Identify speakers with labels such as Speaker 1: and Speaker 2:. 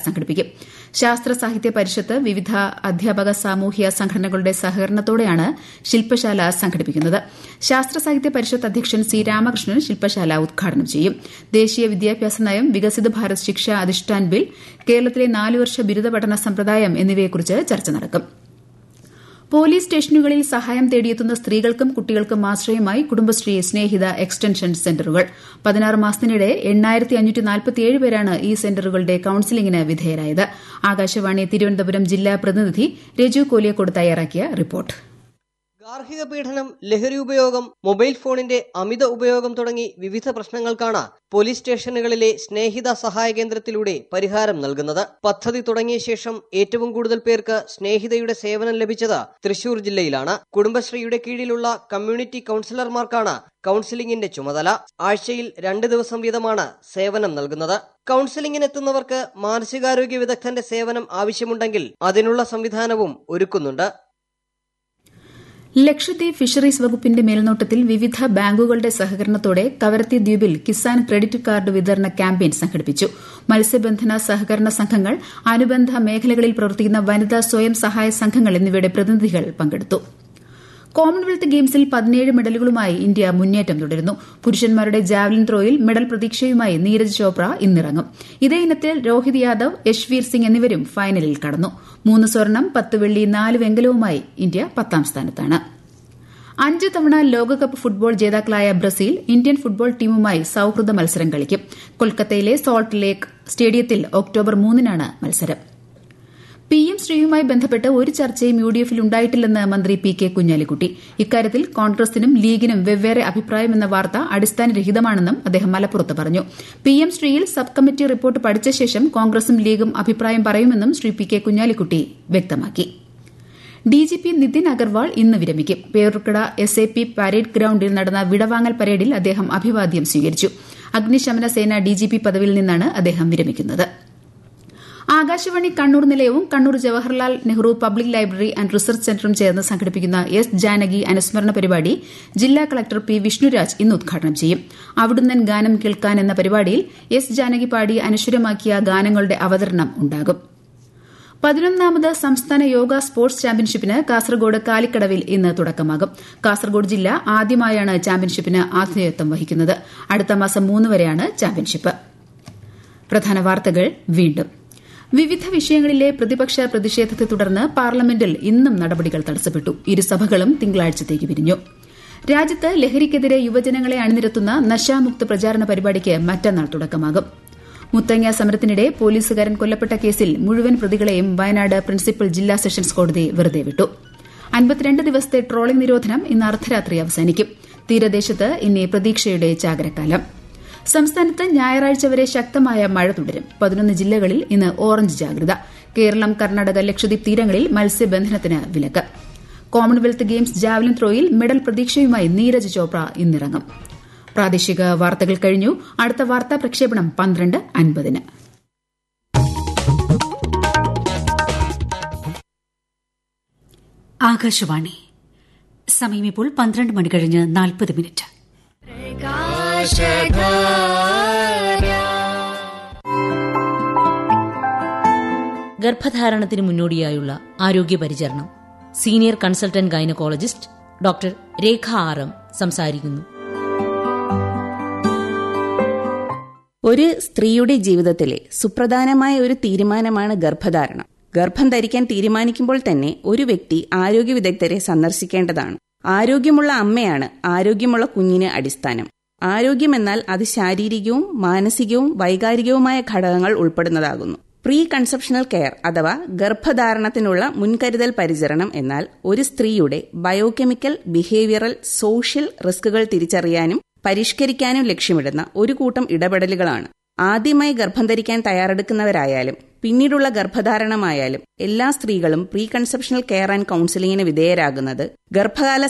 Speaker 1: സംഘടിപ്പിക്കും ശാസ്ത്ര സാഹിത്യ പരിഷത്ത് വിവിധ അധ്യാപക സാമൂഹ്യ സംഘടനകളുടെ സഹകരണത്തോടെയാണ് ശില്പശാല സംഘടിപ്പിക്കുന്നത് ശാസ്ത്ര സാഹിത്യ പരിഷത്ത് അധ്യക്ഷൻ സി രാമകൃഷ്ണൻ ശില്പശാല ഉദ്ഘാടനം ചെയ്യും ദേശീയ വിദ്യാഭ്യാസ നയം വികസിത ഭാരത് ശിക്ഷ അധിഷ്ഠാൻ ബിൽ കേരളത്തിലെ നാലുവർഷ ബിരുദ പഠന സമ്പ്രദായം എന്നിവയെക്കുറിച്ച് ചർച്ച നടക്കും പോലീസ് സ്റ്റേഷനുകളിൽ സഹായം തേടിയെത്തുന്ന സ്ത്രീകൾക്കും കുട്ടികൾക്കും ആശ്രയമായി കുടുംബശ്രീ സ്നേഹിത എക്സ്റ്റൻഷൻ സെന്ററുകൾ പതിനാറ് മാസത്തിനിടെ പേരാണ് ഈ സെന്ററുകളുടെ കൌൺസിലിംഗിന് വിധേയരായത് ആകാശവാണി തിരുവനന്തപുരം ജില്ലാ പ്രതിനിധി രജു കോലിയക്കോട് തയ്യാറാക്കിയ റിപ്പോർട്ട്
Speaker 2: ഗാർഹിക പീഡനം ലഹരി ഉപയോഗം മൊബൈൽ ഫോണിന്റെ അമിത ഉപയോഗം തുടങ്ങി വിവിധ പ്രശ്നങ്ങൾക്കാണ് പോലീസ് സ്റ്റേഷനുകളിലെ സ്നേഹിത സഹായ കേന്ദ്രത്തിലൂടെ പരിഹാരം നൽകുന്നത് പദ്ധതി തുടങ്ങിയ ശേഷം ഏറ്റവും കൂടുതൽ പേർക്ക് സ്നേഹിതയുടെ സേവനം ലഭിച്ചത് തൃശൂർ ജില്ലയിലാണ് കുടുംബശ്രീയുടെ കീഴിലുള്ള കമ്മ്യൂണിറ്റി കൌൺസിലർമാർക്കാണ് കൌൺസിലിംഗിന്റെ ചുമതല ആഴ്ചയിൽ രണ്ട് ദിവസം വീതമാണ് സേവനം നൽകുന്നത് കൌൺസിലിംഗിനെത്തുന്നവർക്ക് മാനസികാരോഗ്യ വിദഗ്ധന്റെ സേവനം ആവശ്യമുണ്ടെങ്കിൽ അതിനുള്ള സംവിധാനവും ഒരുക്കുന്നുണ്ട്
Speaker 1: ലക്ഷദ്വീപ് ഫിഷറീസ് വകുപ്പിന്റെ മേൽനോട്ടത്തിൽ വിവിധ ബാങ്കുകളുടെ സഹകരണത്തോടെ കവരത്തി ദ്വീപിൽ കിസാൻ ക്രെഡിറ്റ് കാർഡ് വിതരണ ക്യാമ്പയിൻ സംഘടിപ്പിച്ചു മത്സ്യബന്ധന സഹകരണ സംഘങ്ങൾ അനുബന്ധ മേഖലകളിൽ പ്രവർത്തിക്കുന്ന വനിതാ സ്വയം സഹായ സംഘങ്ങൾ എന്നിവയുടെ പ്രതിനിധികൾ പങ്കെടുത്തു കോമൺവെൽത്ത് ഗെയിംസിൽ പതിനേഴ് മെഡലുകളുമായി ഇന്ത്യ മുന്നേറ്റം തുടരുന്നു പുരുഷന്മാരുടെ ജാവലിൻ ത്രോയിൽ മെഡൽ പ്രതീക്ഷയുമായി നീരജ് ചോപ്ര ഇന്നിറങ്ങും ഇതേ ഇനത്തിൽ രോഹിത് യാദവ് യശ്വീർ സിംഗ് എന്നിവരും ഫൈനലിൽ കടന്നു മൂന്ന് സ്വർണം പത്ത് വെള്ളി നാല് വെങ്കലവുമായി ഇന്ത്യ പത്താം സ്ഥാനത്താണ് അഞ്ച് തവണ ലോകകപ്പ് ഫുട്ബോൾ ജേതാക്കളായ ബ്രസീൽ ഇന്ത്യൻ ഫുട്ബോൾ ടീമുമായി സൌഹൃദ മത്സരം കളിക്കും കൊൽക്കത്തയിലെ സോൾട്ട് ലേക്ക് സ്റ്റേഡിയത്തിൽ ഒക്ടോബർ മൂന്നിനാണ് മത്സരം പി എം ശ്രീയുമായി ബന്ധപ്പെട്ട് ഒരു ചർച്ചയും യു ഡി എഫിൽ ഉണ്ടായിട്ടില്ലെന്ന് മന്ത്രി പി കെ കുഞ്ഞാലിക്കുട്ടി ഇക്കാര്യത്തിൽ കോൺഗ്രസിനും ലീഗിനും വെവ്വേറെ അഭിപ്രായമെന്ന വാർത്ത അടിസ്ഥാനരഹിതമാണെന്നും അദ്ദേഹം മലപ്പുറത്ത് പറഞ്ഞു പി എം ശ്രീയിൽ സബ് കമ്മിറ്റി റിപ്പോർട്ട് പഠിച്ച ശേഷം കോൺഗ്രസും ലീഗും അഭിപ്രായം പറയുമെന്നും ശ്രീ പി കെ കുഞ്ഞാലിക്കുട്ടി വ്യക്തമാക്കി ഡിജിപി നിതിൻ അഗർവാൾ ഇന്ന് വിരമിക്കും പേരുക്കട എസ് എ പി പരേഡ് ഗ്രൌണ്ടിൽ നടന്ന വിടവാങ്ങൽ പരേഡിൽ അദ്ദേഹം അഭിവാദ്യം സ്വീകരിച്ചു അഗ്നിശമന സേന ഡിജിപി പദവിയിൽ നിന്നാണ് അദ്ദേഹം വിരമിക്കുന്നത് ആകാശവാണി കണ്ണൂർ നിലയവും Kannur Jawaharlal Nehru public library and research സെന്ററും ചേർന്ന് സംഘടിപ്പിക്കുന്ന എസ് ജാനകി അനുസ്മരണ പരിപാടി ജില്ലാ കളക്ടർ പി വിഷ്ണുരാജ് ഇന്ന് ഉദ്ഘാടനം ചെയ്യും അവിടുന്നൻ ഗാനം കേൾക്കാൻ എന്ന പരിപാടിയിൽ എസ് ജാനകി പാടി അനശ്വരമാക്കിയ ഗാനങ്ങളുടെ അവതരണം ഉണ്ടാകും പതിനൊന്നാമത് സംസ്ഥാന യോഗ സ്പോർട്സ് ചാമ്പ്യൻഷിപ്പിന് കാസർഗോഡ് കാലിക്കടവിൽ ഇന്ന് തുടക്കമാകും കാസർഗോഡ് ജില്ല ആദ്യമായാണ് ചാമ്പ്യൻഷിപ്പിന് ആതിഥേയത്വം വഹിക്കുന്നത് അടുത്ത മാസം മൂന്ന് വരെയാണ് ചാമ്പ്യൻഷിപ്പ് പ്രധാന വാർത്തകൾ വീണ്ടും വിവിധ വിഷയങ്ങളിലെ പ്രതിപക്ഷ പ്രതിഷേധത്തെ തുടർന്ന് പാർലമെന്റിൽ ഇന്നും നടപടികൾ തടസ്സപ്പെട്ടു ഇരുസഭകളും തിങ്കളാഴ്ചത്തേക്ക് പിരിഞ്ഞു രാജ്യത്ത് ലഹരിക്കെതിരെ യുവജനങ്ങളെ അണിനിരത്തുന്ന നശാമുക്ത പ്രചാരണ പരിപാടിക്ക് മറ്റന്നാൾ തുടക്കമാകും മുത്തങ്ങ സമരത്തിനിടെ പോലീസുകാരൻ കൊല്ലപ്പെട്ട കേസിൽ മുഴുവൻ പ്രതികളെയും വയനാട് പ്രിൻസിപ്പൽ ജില്ലാ സെഷൻസ് കോടതി വെറുതെ വിട്ടു അൻപത്തിരണ്ട് ദിവസത്തെ ട്രോളിംഗ് നിരോധനം ഇന്ന് അർദ്ധരാത്രി അവസാനിക്കും തീരദേശത്ത് ഇനി പ്രതീക്ഷയുടെ ചാകരക്കാലം സംസ്ഥാനത്ത് ഞായറാഴ്ച വരെ ശക്തമായ മഴ തുടരും പതിനൊന്ന് ജില്ലകളിൽ ഇന്ന് ഓറഞ്ച് ജാഗ്രത കേരളം കർണാടക ലക്ഷദ്വീപ് തീരങ്ങളിൽ മത്സ്യബന്ധനത്തിന് വിലക്ക് കോമൺവെൽത്ത് ഗെയിംസ് ജാവലിൻ ത്രോയിൽ മെഡൽ പ്രതീക്ഷയുമായി നീരജ് ചോപ്ര ഇന്നിറങ്ങും പ്രാദേശിക വാർത്തകൾ കഴിഞ്ഞു അടുത്ത വാർത്താ പ്രക്ഷേപണം പന്ത്രണ്ട് അൻപതിന്
Speaker 3: ആകാശവാണി സമയം ഇപ്പോൾ പന്ത്രണ്ട് മണി കഴിഞ്ഞ് നാൽപ്പത് മിനിറ്റ്
Speaker 4: ഗർഭധാരണത്തിന് മുന്നോടിയായുള്ള ആരോഗ്യ പരിചരണം senior consultant gynaecologist doctor Rekha R M സംസാരിക്കുന്നു
Speaker 5: ഒരു സ്ത്രീയുടെ ജീവിതത്തിലെ സുപ്രധാനമായ ഒരു തീരുമാനമാണ് ഗർഭധാരണം ഗർഭം ധരിക്കാൻ തീരുമാനിക്കുമ്പോൾ തന്നെ ഒരു വ്യക്തി ആരോഗ്യ വിദഗ്ധരെ സന്ദർശിക്കേണ്ടതാണ് ആരോഗ്യമുള്ള അമ്മയാണ് ആരോഗ്യമുള്ള കുഞ്ഞിന് അടിസ്ഥാനം ആരോഗ്യമെന്നാൽ അത് ശാരീരികവും മാനസികവും വൈകാരികവുമായ ഘടകങ്ങൾ ഉൾപ്പെടുന്നതാകുന്നു പ്രീ കൺസെപ്ഷണൽ കെയർ അഥവാ ഗർഭധാരണത്തിനുള്ള മുൻകരുതൽ പരിചരണം എന്നാൽ ഒരു സ്ത്രീയുടെ ബയോകെമിക്കൽ ബിഹേവിയറൽ സോഷ്യൽ റിസ്കുകൾ തിരിച്ചറിയാനും പരിഷ്കരിക്കാനും ലക്ഷ്യമിടുന്ന ഒരു കൂട്ടം ഇടപെടലുകളാണ് ആദ്യമായി ഗർഭം ധരിക്കാൻ തയ്യാറെടുക്കുന്നവരായാലും പിന്നീടുള്ള ഗർഭധാരണമായാലും എല്ലാ സ്ത്രീകളും പ്രീ കൺസെപ്ഷണൽ കെയർ ആൻഡ് കൌൺസിലിംഗിന് വിധേയരാകുന്നത് ഗർഭകാല